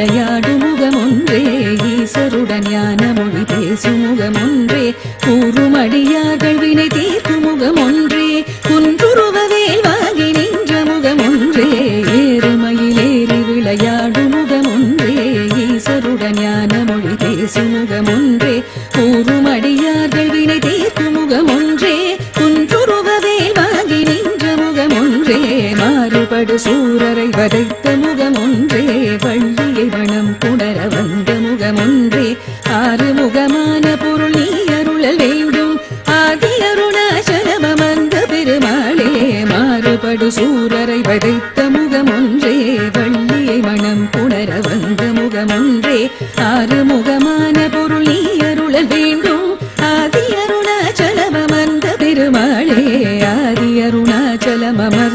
விளையாடும் முகம் ஒன்றே ஈசருடன் ஞான மொழி பேசும் முகம் ஒன்றே கூறும் அடியார்கள் வினை தீர்க்கும் முகம் ஒன்றே குன்றுருவவேல் வாங்கி நின்ற முகம் ஒன்றே ஏறுமையிலேறி விளையாடும் முகம் ஒன்றே ஈசருடன் ஞான மொழி பேசும் முகம் ஒன்றே கூறும் அடியார்கள் வினை தீர்க்கும் முகம் ஒன்றே குன்றுருவவேல் வாங்கி நின்ற முகம் ஒன்றே மாறுபடு சூரரை வதைத்த முகம் ஒன்றே வள்ளியை மனம் புணர வந்த முகம் ஒன்றே ஆறு முகமான பொருள் நீ அருளல் வேண்டும் ஆதி அருணாச்சலம் அந்த பெருமாளே மாறுபடு சூரரை வதைத்த முகம் ஒன்றே வள்ளியை மனம் புணர வந்த முகம் ஒன்றே ஆறு முகமான பொருள் நீ அருளல் வேண்டும் ஆதி அருணாச்சலம் அந்த பெருமாளே ஆதி அருணாச்சலம் அமர்ந்த